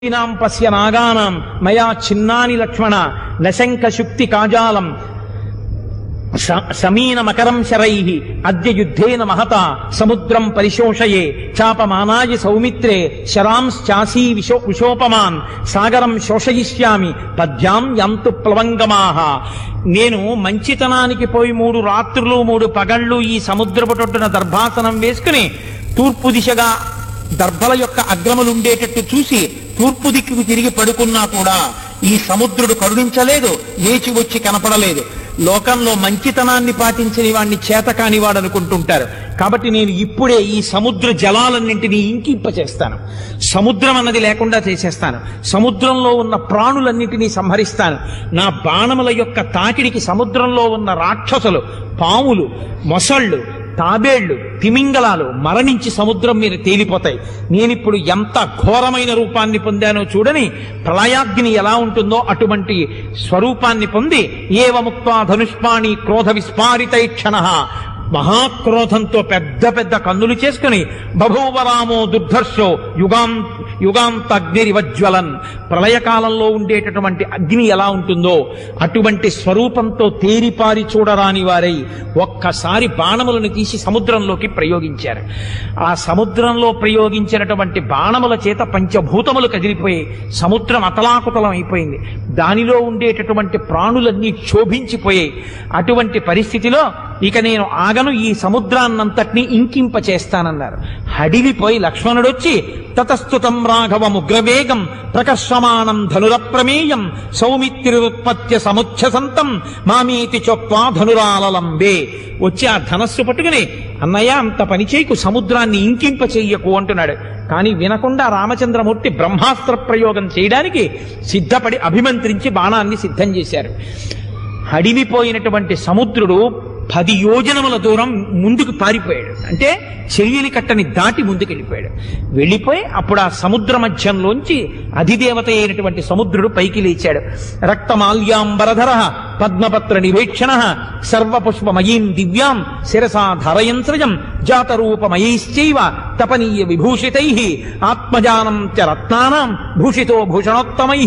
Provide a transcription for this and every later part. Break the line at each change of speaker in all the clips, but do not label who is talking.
నాం పశ్య నాగానాం మయా చిన్నాని లక్ష్మణ నశంక శుక్తి కాజాలం స- సమీన మకరం శరై అద్య యుద్ధేన మహత సముద్రం పరిశోషయే చాపమానాయ సౌమిత్రే శరాంశ్చాసీ విశో విశోపమాన్ సాగరం శోషయిష్యామి పద్యాం యంతు ప్లవంగమాహ నేను మంచితనానికి పోయి మూడు రాత్రులు మూడు పగళ్ళు ఈ సముద్రపుటొట్టున దర్భాసనం వేసుకుని తూర్పు దిశగా దర్భల యొక్క అగ్రములుండేటట్టు చూసి తూర్పు దిక్కుకు తిరిగి పడుకున్నా కూడా ఈ సముద్రుడు కరుణించలేదు లేచి వచ్చి కనపడలేదు లోకంలో మంచితనాన్ని పాటించని వాడిని చేతకాని వాడు అనుకుంటుంటారు కాబట్టి నేను ఇప్పుడే ఈ సముద్ర జలాలన్నింటినీ ఇంకింప చేస్తాను సముద్రం అన్నది లేకుండా చేసేస్తాను సముద్రంలో ఉన్న ప్రాణులన్నింటినీ సంహరిస్తాను నా బాణముల యొక్క తాకిడికి సముద్రంలో ఉన్న రాక్షసులు పాములు మొసళ్ళు తాబేళ్లు తిమింగలాలు మరణించి సముద్రం మీద తేలిపోతాయి నేనిప్పుడు ఎంత ఘోరమైన రూపాన్ని పొందానో చూడని ప్రళయాగ్ని ఎలా ఉంటుందో అటువంటి స్వరూపాన్ని పొంది ఏవముక్త ధనుష్పాణి క్రోధ విస్ఫారితై క్షణ మహాక్రోధంతో పెద్ద పెద్ద కన్నులు చేసుకుని బభూవరామో దుర్ధర్షో యుగాం యుగాంత అగ్నిరివజ్వలన్ ప్రళయకాలంలో ఉండేటటువంటి అగ్ని ఎలా ఉంటుందో అటువంటి స్వరూపంతో తేరిపారి చూడరాని వారై ఒక్కసారి బాణములను తీసి సముద్రంలోకి ప్రయోగించారు ఆ సముద్రంలో ప్రయోగించినటువంటి బాణముల చేత పంచభూతములు కదిలిపోయి సముద్రం అతలాకుతలం అయిపోయింది దానిలో ఉండేటటువంటి ప్రాణులన్నీ క్షోభించిపోయాయి అటువంటి పరిస్థితిలో ఇక నేను ఆగను ఈ సముద్రాన్నంతటినీ ఇంకింప చేస్తానన్నారు హడిలిపోయి లక్ష్మణుడు వచ్చి తతస్తుతం రాఘవముగ్రవేగం ప్రకర్షమాణం ధనురప్రమేయం సౌమిత్రిరుత్పత్య సముచ్ఛసంతం మామీతి చొక్వా ధనురాలలంబే వచ్చి ఆ ధనస్సు పట్టుకుని అన్నయ్య అంత పని చేయకు సముద్రాన్ని ఇంకింప చెయ్యకు అంటున్నాడు కానీ వినకుండా రామచంద్రమూర్తి బ్రహ్మాస్త్ర ప్రయోగం చేయడానికి సిద్ధపడి అభిమంత్రించి బాణాన్ని సిద్ధం చేశారు హడిలిపోయినటువంటి సముద్రుడు పది యోజనముల దూరం ముందుకు పారిపోయాడు అంటే చెయ్యలి కట్టని దాటి ముందుకెళ్ళిపోయాడు వెళ్ళిపోయి అప్పుడు ఆ సముద్ర మధ్యంలోంచి అధిదేవత అయినటువంటి సముద్రుడు పైకి లేచాడు రక్తమాల్యాంబరధర పద్మపత్ర నివేక్షణ సర్వపుష్పమయీం దివ్యాం శిరసా ధరయన్ సృజం జాతరూపమయైశ్చైవ తపనీయ విభూషితై ఆత్మజానం చ రత్నానాం భూషితో భూషణోత్తమై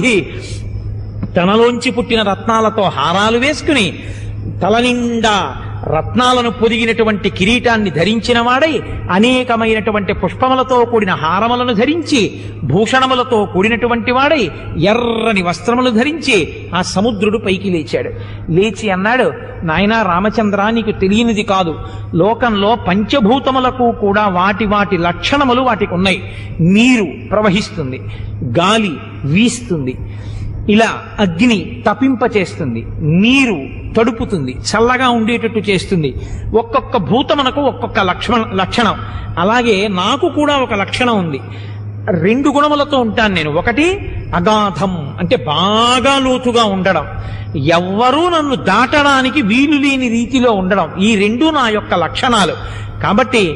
తనలోంచి పుట్టిన రత్నాలతో హారాలు వేసుకుని తల నిండా రత్నాలను పొదిగినటువంటి కిరీటాన్ని ధరించిన వాడై అనేకమైనటువంటి పుష్పములతో కూడిన హారములను ధరించి భూషణములతో కూడినటువంటి వాడై ఎర్రని వస్త్రములు ధరించి ఆ సముద్రుడు పైకి లేచాడు లేచి అన్నాడు నాయనా రామచంద్ర నీకు తెలియనిది కాదు లోకంలో పంచభూతములకు కూడా వాటి వాటి లక్షణములు వాటికి ఉన్నాయి నీరు ప్రవహిస్తుంది గాలి వీస్తుంది ఇలా అగ్ని తపింపచేస్తుంది నీరు తడుపుతుంది చల్లగా ఉండేటట్టు చేస్తుంది ఒక్కొక్క భూతమునకు ఒక్కొక్క లక్షణ లక్షణం అలాగే నాకు కూడా ఒక లక్షణం ఉంది రెండు గుణములతో ఉంటాను నేను ఒకటి అగాధం అంటే బాగా లోతుగా ఉండడం ఎవ్వరూ నన్ను దాటడానికి వీలు లేని రీతిలో ఉండడం ఈ రెండు నా యొక్క లక్షణాలు కాబట్టి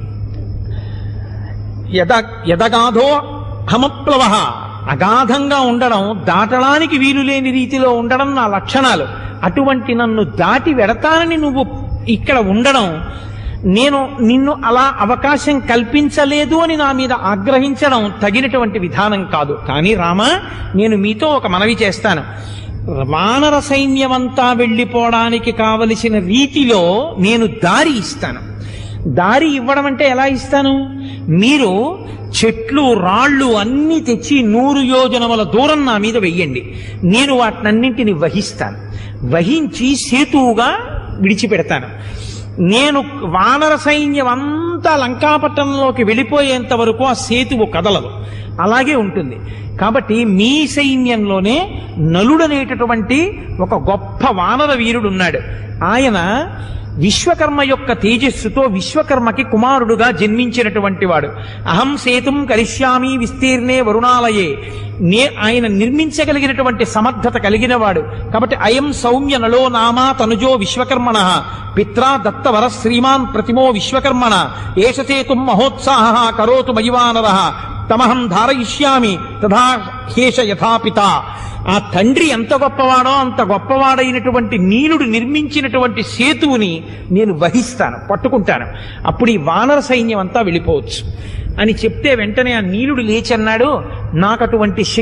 యద యదగాధో హమప్లవ అగాధంగా ఉండడం దాటడానికి వీలు లేని రీతిలో ఉండడం నా లక్షణాలు అటువంటి నన్ను దాటి వెడతానని నువ్వు ఇక్కడ ఉండడం నేను నిన్ను అలా అవకాశం కల్పించలేదు అని నా మీద ఆగ్రహించడం తగినటువంటి విధానం కాదు కానీ రామ నేను మీతో ఒక మనవి చేస్తాను వానర సైన్యమంతా వెళ్ళిపోవడానికి కావలసిన రీతిలో నేను దారి ఇస్తాను దారి ఇవ్వడం అంటే ఎలా ఇస్తాను మీరు చెట్లు రాళ్ళు అన్నీ తెచ్చి నూరు యోజనముల దూరం నా మీద వెయ్యండి నేను వాటినన్నింటిని వహిస్తాను వహించి సేతువుగా విడిచిపెడతాను నేను వానర సైన్యం అంతా లంకాపట్టణంలోకి వెళ్ళిపోయేంత వరకు ఆ సేతువు కదలదు అలాగే ఉంటుంది కాబట్టి మీ సైన్యంలోనే నలుడనేటటువంటి ఒక గొప్ప వానర వీరుడు ఉన్నాడు ఆయన విశ్వకర్మ యొక్క తేజస్సుతో విశ్వకర్మకి కుమారుడుగా జన్మించినటువంటి వాడు అహం సేతుం కరిష్యామి విస్తీర్ణే వరుణాలయే నే ఆయన నిర్మించగలిగినటువంటి సమర్థత కలిగిన వాడు కాబట్టి అయం సౌమ్య నలో నామా తనుజో విశ్వకర్మణ పిత్రా దత్తవర శ్రీమాన్ ప్రతిమో విశ్వకర్మణ ఏషసేతుం మహోత్సాహ కరోతు మయివానర తమహం ధారయిష్యామి తథా హేష యథాపిత ఆ తండ్రి ఎంత గొప్పవాడో అంత గొప్పవాడైనటువంటి నీలుడు నిర్మించినటువంటి సేతువుని నేను వహిస్తాను పట్టుకుంటాను అప్పుడు ఈ వానర సైన్యం అంతా వెళ్ళిపోవచ్చు అని చెప్తే వెంటనే ఆ నీలుడు లేచి అన్నాడు నాకు అటువంటి